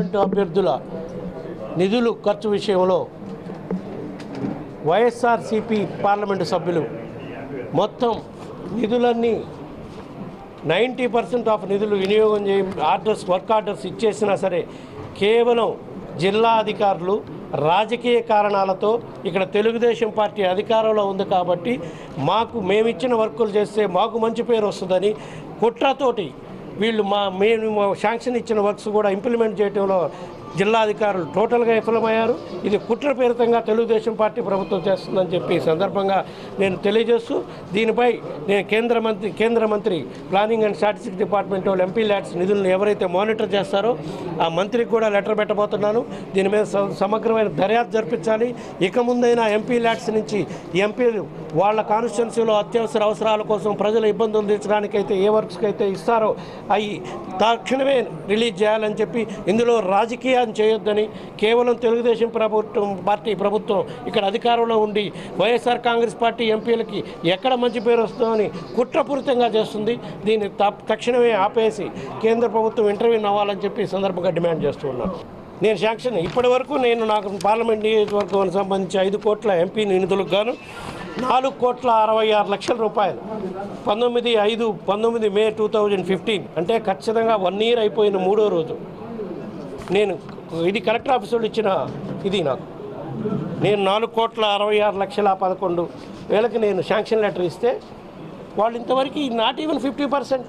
parliament అభ్యర్థుల నిధులు ఖర్చు విషయంలో వైఎస్ఆర్సిపి పార్లమెంటు సభ్యులు మొత్తం నిధులన్నీ నైంటీ పర్సెంట్ ఆఫ్ నిధులు వినియోగం చేయ ఆర్డర్స్ వర్క్ ఆర్డర్స్ ఇచ్చేసినా సరే కేవలం జిల్లా అధికారులు రాజకీయ కారణాలతో ఇక్కడ తెలుగుదేశం పార్టీ అధికారంలో ఉంది కాబట్టి మాకు మేమిచ్చిన వర్కులు చేస్తే మాకు మంచి పేరు వస్తుందని కుట్రతోటి వీళ్ళు మా మేము శాంక్షన్ ఇచ్చిన వర్క్స్ కూడా ఇంప్లిమెంట్ చేయడంలో జిల్లా అధికారులు టోటల్గా విఫలమయ్యారు ఇది కుట్రపూరితంగా తెలుగుదేశం పార్టీ ప్రభుత్వం చేస్తుందని చెప్పి ఈ సందర్భంగా నేను తెలియజేస్తూ దీనిపై నేను కేంద్ర మంత్రి కేంద్ర మంత్రి ప్లానింగ్ అండ్ స్టాటిస్టిక్స్ డిపార్ట్మెంట్ వాళ్ళు ఎంపీ ల్యాడ్స్ నిధులను ఎవరైతే మానిటర్ చేస్తారో ఆ మంత్రికి కూడా లెటర్ పెట్టబోతున్నాను దీని మీద స- సమగ్రమైన దర్యాప్తు జరిపించాలి ఇక ముందైనా ఎంపీ ల్యాడ్స్ నుంచి ఎంపీలు వాళ్ళ కాన్స్టిట్యున్సీలో అత్యవసర అవసరాల కోసం ప్రజల ఇబ్బందులు తీర్చడానికైతే ఏ వర్క్స్కి అయితే ఇస్తారో అవి తక్షణమే రిలీజ్ చేయాలని చెప్పి ఇందులో రాజకీయాన్ని చేయొద్దని కేవలం తెలుగుదేశం ప్రభుత్వం పార్టీ ప్రభుత్వం ఇక్కడ అధికారంలో ఉండి వైఎస్ఆర్ కాంగ్రెస్ పార్టీ ఎంపీలకి ఎక్కడ మంచి పేరు వస్తుందో అని కుట్రపూరితంగా చేస్తుంది దీన్ని త- తక్షణమే ఆపేసి కేంద్ర ప్రభుత్వం ఇంటర్వ్యూ అవ్వాలని చెప్పి ఈ సందర్భంగా డిమాండ్ చేస్తూ ఉన్నాను నేను శాంక్షన్ ఇప్పటి వరకు నేను నాకు పార్లమెంట్ నియోజకవర్గానికి సంబంధించి ఐదు కోట్ల ఎంపీ నిధులకు గాను నాలుగు కోట్ల అరవై ఆరు లక్షల రూపాయలు పంతొమ్మిది ఐదు పంతొమ్మిది మే టూ థౌజండ్ ఫిఫ్టీన్ అంటే ఖచ్చితంగా వన్ ఇయర్ అయిపోయిన మూడో రోజు నేను ఇది కలెక్టర్ ఆఫీస్ వాళ్ళు ఇచ్చిన ఇది నాకు నేను నాలుగు కోట్ల అరవై ఆరు లక్షల పదకొండు వేలకి నేను శాంక్షన్ లెటర్ ఇస్తే వాళ్ళు ఇంతవరకు నాట్ ఈవెన్ ఫిఫ్టీ పర్సెంట్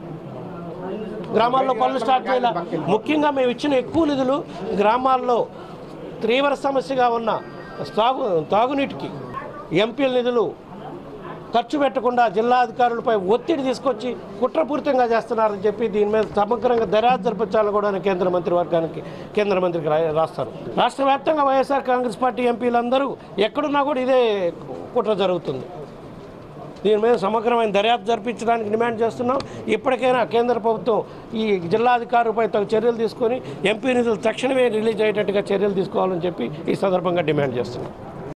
గ్రామాల్లో పనులు స్టార్ట్ చేయాలి ముఖ్యంగా మేము ఇచ్చిన ఎక్కువ నిధులు గ్రామాల్లో తీవ్ర సమస్యగా ఉన్న తాగు తాగునీటికి ఎంపీల నిధులు ఖర్చు పెట్టకుండా జిల్లా అధికారులపై ఒత్తిడి తీసుకొచ్చి కుట్రపూరితంగా చేస్తున్నారని చెప్పి దీని మీద సమగ్రంగా దర్యాప్తు జరిపించాలని కూడా నేను కేంద్ర మంత్రి వర్గానికి కేంద్ర మంత్రికి రా- రాస్తాను రాష్ట్ర వ్యాప్తంగా వైఎస్ఆర్ కాంగ్రెస్ పార్టీ ఎంపీలందరూ ఎక్కడున్నా కూడా ఇదే కుట్ర జరుగుతుంది దీని మీద సమగ్రమైన దర్యాప్తు జరిపించడానికి డిమాండ్ చేస్తున్నాం ఇప్పటికైనా కేంద్ర ప్రభుత్వం ఈ జిల్లా అధికారులపై తగు చర్యలు తీసుకొని ఎంపీ నిధులు తక్షణమే రిలీజ్ అయ్యేటట్టుగా చర్యలు తీసుకోవాలని చెప్పి ఈ సందర్భంగా డిమాండ్ చేస్తున్నాం